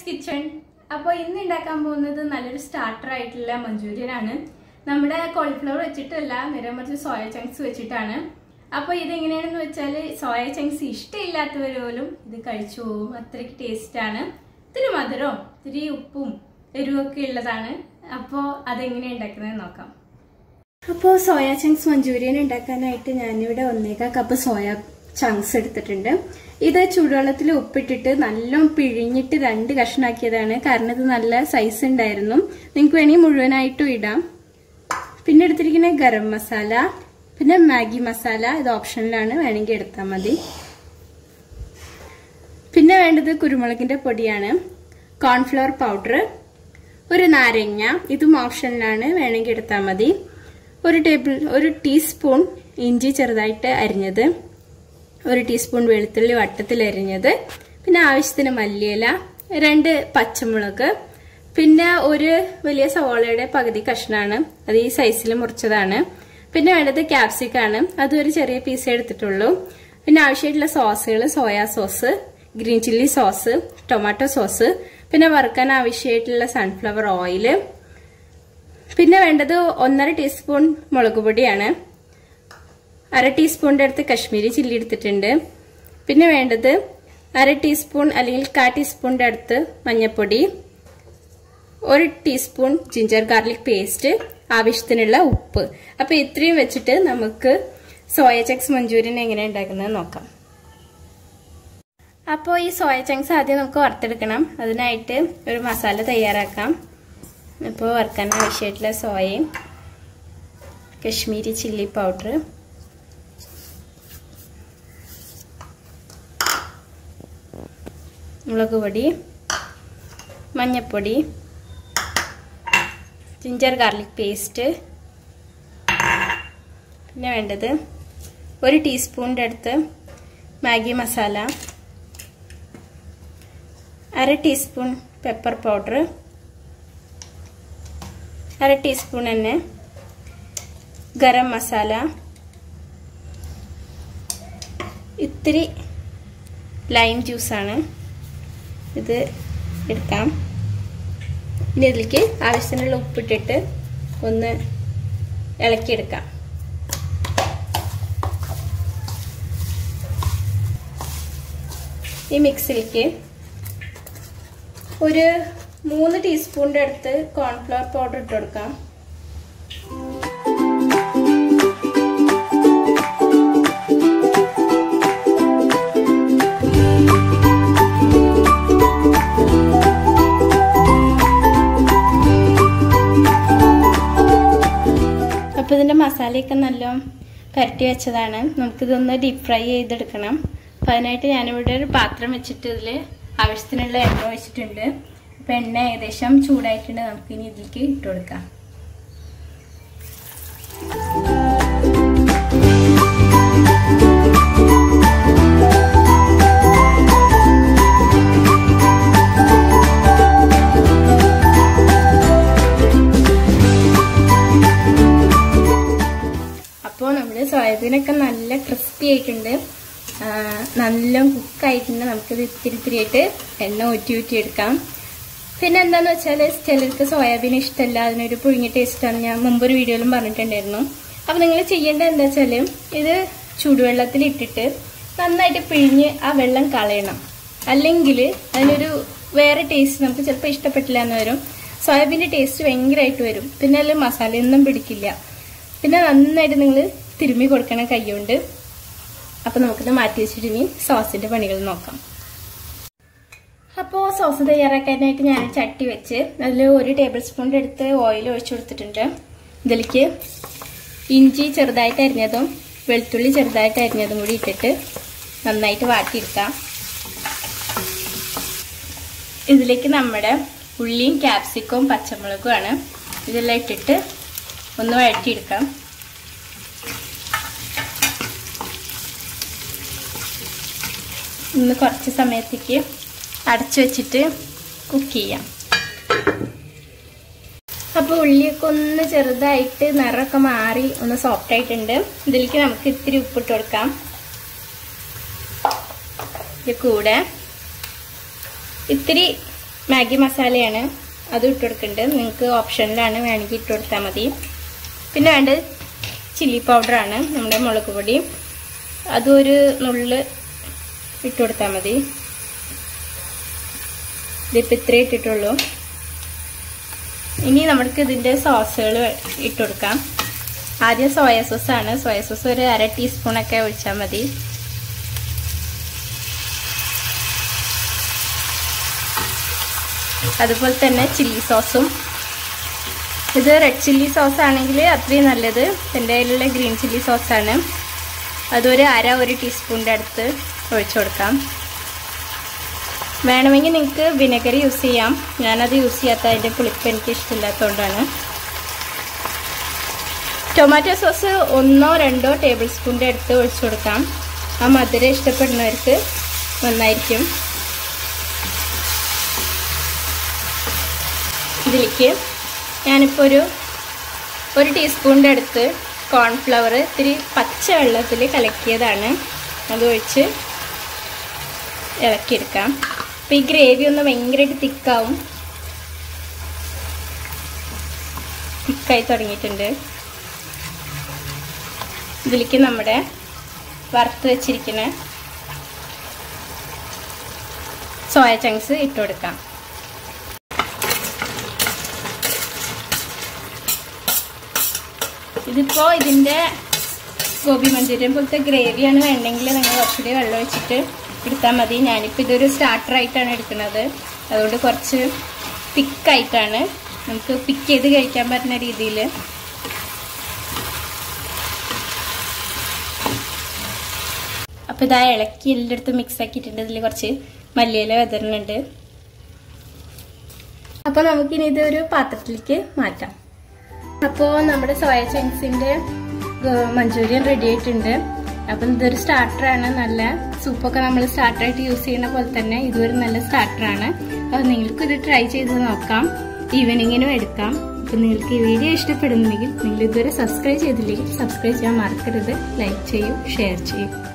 shines kitchen അപ്പോൾ ഇന്ന് ഉണ്ടാക്കാൻ പോകുന്നത് നല്ലൊരു സ്റ്റാർട്ടർ ആയിട്ടുള്ള മഞ്ചൂരിയൻ ആണ് നമ്മുടെ കോളിഫ്ലവർ വെച്ചിട്ടല്ല നേരെ മറിച്ച് സോയ ചങ്ക്സ് വെച്ചിട്ടാണ് അപ്പോൾ ഇതെങ്ങനെയാണെന്ന് വെച്ചാൽ സോയ ചങ്ക്സ് ഇഷ്ടമില്ലാത്തവർ പോലും ഇത് കഴിച്ചു പോകും അത്രയ്ക്ക് ടേസ്റ്റാണ് ഇത്തിരി മധുരവും ഇത്തിരി ഉപ്പും എരിവൊക്കെ ഉള്ളതാണ് അപ്പോൾ അതെങ്ങനെയാണ് ഉണ്ടാക്കുന്നത് നോക്കാം അപ്പോൾ സോയ ചങ്ക്സ് മഞ്ചൂരിയൻ ഉണ്ടാക്കാനായിട്ട് ഞാനിവിടെ ഒന്നേകാ കപ്പ് സോയ ചങ്ക്സ് എടുത്തിട്ടുണ്ട് ഇത് ചൂടുവെള്ളത്തിൽ ഉപ്പിട്ടിട്ട് നല്ലോണം പിഴിഞ്ഞിട്ട് രണ്ട് കഷ്ണാക്കിയതാണ് കാരണം ഇത് നല്ല സൈസ് ഉണ്ടായിരുന്നു നിങ്ങൾക്ക് വേണമെങ്കിൽ മുഴുവനായിട്ടും ഇടാം പിന്നെ എടുത്തിരിക്കുന്ന ഗരം മസാല പിന്നെ മാഗി മസാല ഇത് ഓപ്ഷനിലാണ് വേണമെങ്കിൽ എടുത്താൽ മതി പിന്നെ വേണ്ടത് കുരുമുളകിന്റെ പൊടിയാണ് കോൺഫ്ലവർ പൗഡർ ഒരു നാരങ്ങ ഇതും ഓപ്ഷനിലാണ് വേണമെങ്കിൽ എടുത്താൽ മതി ഒരു ടേബിൾ ഒരു ടീസ്പൂൺ ഇഞ്ചി ചെറുതായിട്ട് അരിഞ്ഞത് ഒരു ടീസ്പൂൺ വെളുത്തുള്ളി വട്ടത്തിൽ അരിഞ്ഞത് പിന്നെ ആവശ്യത്തിന് മല്ലിയില രണ്ട് പച്ചമുളക് പിന്നെ ഒരു വലിയ സവോളയുടെ പകുതി കഷ്ണമാണ് അത് ഈ സൈസിൽ മുറിച്ചതാണ് പിന്നെ വേണ്ടത് ക്യാപ്സിക്കാണ് അതും ഒരു ചെറിയ പീസ് എടുത്തിട്ടുള്ളൂ പിന്നെ ആവശ്യമായിട്ടുള്ള സോസുകൾ soya sauce green chilli sauce tomato sauce പിന്നെ വറുക്കാൻ ആവശ്യമായിട്ടുള്ള സൺഫ്ലവർ ഓയില് പിന്നെ വേണ്ടത് ഒന്നര ടീസ്പൂൺ മുളക് പൊടിയാണ് അര ടീസ്പൂണിൻ്റെ അടുത്ത് കശ്മീരി ചില്ലി എടുത്തിട്ടുണ്ട് പിന്നെ വേണ്ടത് അര ടീസ്പൂൺ അല്ലെങ്കിൽ കാ ടീസ്പൂണിൻ്റെ അടുത്ത് മഞ്ഞൾപ്പൊടി ഒരു ടീസ്പൂൺ ജിഞ്ചർ ഗാർലിക് പേസ്റ്റ് ആവശ്യത്തിനുള്ള ഉപ്പ് അപ്പോൾ ഇത്രയും വെച്ചിട്ട് നമുക്ക് സോയ ചങ്ക്സ് മഞ്ചൂരിയൻ എങ്ങനെ ഉണ്ടാക്കുന്നത് നോക്കാം അപ്പോൾ ഈ സോയ ചങ്ക്സ് ആദ്യം നമുക്ക് വറുത്തെടുക്കണം അതിനായിട്ട് ഒരു മസാല തയ്യാറാക്കാം ഇപ്പോൾ വറുക്കാൻ ആവശ്യമായിട്ടുള്ള സോയയും കശ്മീരി ചില്ലി പൗഡർ മുളക് പൊടി മഞ്ഞൾപ്പൊടി ജിഞ്ചർ ഗാർലിക് പേസ്റ്റ് പിന്നെ വേണ്ടത് ഒരു ടീസ്പൂണിൻ്റെ അടുത്ത് മാഗി മസാല അര ടീസ്പൂൺ പെപ്പർ പൗഡർ അര ടീസ്പൂൺ തന്നെ ഗരം മസാല ഇത്തിരി ലൈം ജ്യൂസാണ് ഇത് എടുക്കാം ഇനി ഇതിലേക്ക് ആവശ്യത്തിനുള്ള ഉപ്പിട്ടിട്ട് ഒന്ന് ഇളക്കിയെടുക്കാം ഈ മിക്സിലേക്ക് ഒരു മൂന്ന് ടീസ്പൂണിൻ്റെ അടുത്ത് കോൺഫ്ലവർ പൗഡർ ഇട്ട് കൊടുക്കാം അപ്പോൾ ഇതിൻ്റെ മസാലയൊക്കെ നല്ല പരട്ടി വെച്ചതാണ് നമുക്കിതൊന്ന് ഡീപ്പ് ഫ്രൈ ചെയ്തെടുക്കണം അപ്പോൾ അതിനായിട്ട് ഞാനിവിടെ ഒരു പാത്രം വെച്ചിട്ട് ഇതിൽ ആവശ്യത്തിനുള്ള എണ്ണ വെച്ചിട്ടുണ്ട് അപ്പോൾ എണ്ണ ഏകദേശം ചൂടായിട്ടുണ്ട് നമുക്കിനി ഇതിലേക്ക് ഇട്ട് കൊടുക്കാം അപ്പോൾ നമ്മൾ സോയാബീനൊക്കെ നല്ല ക്രിസ്പി ആയിട്ടുണ്ട് നല്ല കുക്കായിട്ടുണ്ട് നമുക്കിത് ഇത്തിരി ഇത്തിരിയായിട്ട് എണ്ണ ഊറ്റി ഊറ്റി എടുക്കാം പിന്നെ എന്താന്ന് വെച്ചാൽ ചിലർക്ക് സോയാബീൻ ഇഷ്ടമല്ല അതിനൊരു പുഴുങ്ങിയ ടേസ്റ്റാണ് ഞാൻ മുമ്പൊരു വീഡിയോയിലും പറഞ്ഞിട്ടുണ്ടായിരുന്നു അപ്പോൾ നിങ്ങൾ ചെയ്യേണ്ടത് എന്താ വെച്ചാൽ ഇത് ചൂടുവെള്ളത്തിൽ ഇട്ടിട്ട് നന്നായിട്ട് പിഴിഞ്ഞ് ആ വെള്ളം കളയണം അല്ലെങ്കിൽ അതിനൊരു വേറെ ടേസ്റ്റ് നമുക്ക് ചിലപ്പോൾ ഇഷ്ടപ്പെട്ടില്ല എന്ന് വരും സോയാബീൻ്റെ ടേസ്റ്റ് ഭയങ്കരമായിട്ട് വരും പിന്നെ അതിൽ മസാലയൊന്നും പിടിക്കില്ല പിന്നെ നന്നായിട്ട് നിങ്ങൾ തിരുമ്മി കൊടുക്കണം കൈകൊണ്ട് അപ്പോൾ നമുക്കിത് മാറ്റി വെച്ചിട്ട് ഇനി സോസിൻ്റെ പണികൾ നോക്കാം അപ്പോൾ സോസ് തയ്യാറാക്കാനായിട്ട് ഞാൻ ചട്ടി വെച്ച് അതിൽ ഒരു ടേബിൾ സ്പൂണിൻ്റെ അടുത്ത് ഓയിൽ ഒഴിച്ചു കൊടുത്തിട്ടുണ്ട് ഇതിലേക്ക് ഇഞ്ചി ചെറുതായിട്ട് അരിഞ്ഞതും വെളുത്തുള്ളി ചെറുതായിട്ട് അരിഞ്ഞതും കൂടി ഇട്ടിട്ട് നന്നായിട്ട് വാട്ടിയെടുക്കാം ഇതിലേക്ക് നമ്മുടെ ഉള്ളിയും ക്യാപ്സിക്കവും പച്ചമുളകുമാണ് ഇതെല്ലാം ഇട്ടിട്ട് ഒന്ന് വഴറ്റിയെടുക്കാം ഇന്ന് കുറച്ച് സമയത്തേക്ക് അടച്ചു വെച്ചിട്ട് കുക്ക് ചെയ്യാം അപ്പോൾ ഉള്ളിയൊക്കെ ഒന്ന് ചെറുതായിട്ട് നിറമൊക്കെ മാറി ഒന്ന് സോഫ്റ്റ് ആയിട്ടുണ്ട് ഇതിലേക്ക് നമുക്ക് ഇത്തിരി ഉപ്പിട്ട് കൊടുക്കാം ഇത് കൂടെ ഇത്തിരി മാഗി മസാലയാണ് അത് ഇട്ട് കൊടുക്കുന്നുണ്ട് നിങ്ങൾക്ക് ഓപ്ഷനിലാണ് വേണമെങ്കിൽ ഇട്ട് കൊടുത്താൽ മതി പിന്നെ വേണ്ടത് ചില്ലി പൗഡറാണ് നമ്മുടെ മുളക് പൊടി അതൊരു നുള്ള് ഇട്ട് കൊടുത്താൽ മതി ഇതിപ്പോൾ ഇത്രേ ഇട്ടിട്ടുള്ളൂ ഇനി നമുക്ക് ഇതിൻ്റെ സോസുകൾ ഇട്ട് കൊടുക്കാം ആദ്യം സോയ സോസ് ആണ് സോയ സോസ് ഒരു അര ടീസ്പൂണൊക്കെ ഒഴിച്ചാൽ മതി അതുപോലെ തന്നെ ചില്ലി സോസും ഇത് റെഡ് ചില്ലി സോസ് ആണെങ്കിൽ അത്രയും നല്ലത് എൻ്റെ കയ്യിലുള്ള ഗ്രീൻ ചില്ലി സോസാണ് അതൊരു അര ഒരു ടീസ്പൂണിൻ്റെ അടുത്ത് ഒഴിച്ചു കൊടുക്കാം വേണമെങ്കിൽ നിങ്ങൾക്ക് വിനെഗർ യൂസ് ചെയ്യാം ഞാനത് യൂസ് ചെയ്യാത്ത അതിൻ്റെ പുളിപ്പ് എനിക്ക് ഇഷ്ടമില്ലാത്തതുകൊണ്ടാണ് ടൊമാറ്റോ സോസ് ഒന്നോ രണ്ടോ ടേബിൾ സ്പൂണിൻ്റെ അടുത്ത് ഒഴിച്ചു കൊടുക്കാം ആ മധുരം ഇഷ്ടപ്പെടുന്നവർക്ക് നന്നായിരിക്കും ഇതിലേക്ക് ഞാനിപ്പോൾ ഒരു ഒരു ടീസ്പൂണിൻ്റെ അടുത്ത് കോൺഫ്ലവർ ഇത്തിരി പച്ച വെള്ളത്തിൽ കലക്കിയതാണ് അതൊഴിച്ച് ഇളക്കിയെടുക്കാം അപ്പോൾ ഈ ഗ്രേവി ഒന്ന് ഭയങ്കരമായിട്ട് തിക്കാവും തിക്കായി തുടങ്ങിയിട്ടുണ്ട് ഇതിലേക്ക് നമ്മുടെ വറുത്ത് വെച്ചിരിക്കുന്ന സോയ ചങ്ക്സ് ഇട്ട് കൊടുക്കാം ഇതിപ്പോൾ ഇതിൻ്റെ ഗോബി മഞ്ചൂരിയൻ പോലത്തെ ഗ്രേവിയാണ് വേണ്ടെങ്കിൽ നിങ്ങൾ കുറച്ചുകൂടി വെള്ളം ഒഴിച്ചിട്ട് എടുത്താൽ മതി ഞാനിപ്പോൾ ഇതൊരു സ്റ്റാർട്ടറായിട്ടാണ് എടുക്കുന്നത് അതുകൊണ്ട് കുറച്ച് തിക്കായിട്ടാണ് നമുക്ക് പിക്ക് ചെയ്ത് കഴിക്കാൻ പറ്റുന്ന രീതിയിൽ അപ്പോൾ ഇതാ ഇളക്കി എല്ലായിടത്തും മിക്സ് ആക്കിയിട്ടുണ്ട് ഇതിൽ കുറച്ച് മല്ലിയില വെതറുന്നുണ്ട് അപ്പോൾ നമുക്കിനി ഇതൊരു പാത്രത്തിലേക്ക് മാറ്റാം അപ്പോൾ നമ്മുടെ സോയ ചങ്ക്സിൻ്റെ മഞ്ചൂരിയൻ റെഡി ആയിട്ടുണ്ട് അപ്പം ഇതൊരു സ്റ്റാർട്ടറാണ് നല്ല സൂപ്പൊക്കെ നമ്മൾ സ്റ്റാർട്ടറായിട്ട് യൂസ് ചെയ്യുന്ന പോലെ തന്നെ ഇതൊരു നല്ല സ്റ്റാർട്ടറാണ് അപ്പോൾ നിങ്ങൾക്ക് ഇത് ട്രൈ ചെയ്ത് നോക്കാം ഈവനിങ്ങിനും എടുക്കാം അപ്പം നിങ്ങൾക്ക് ഈ വീഡിയോ ഇഷ്ടപ്പെടുന്നുണ്ടെങ്കിൽ നിങ്ങൾ ഇതുവരെ സബ്സ്ക്രൈബ് ചെയ്തില്ലെങ്കിൽ സബ്സ്ക്രൈബ് ചെയ്യാൻ മറക്കരുത് ലൈക്ക് ചെയ്യൂ ഷെയർ ചെയ്യൂ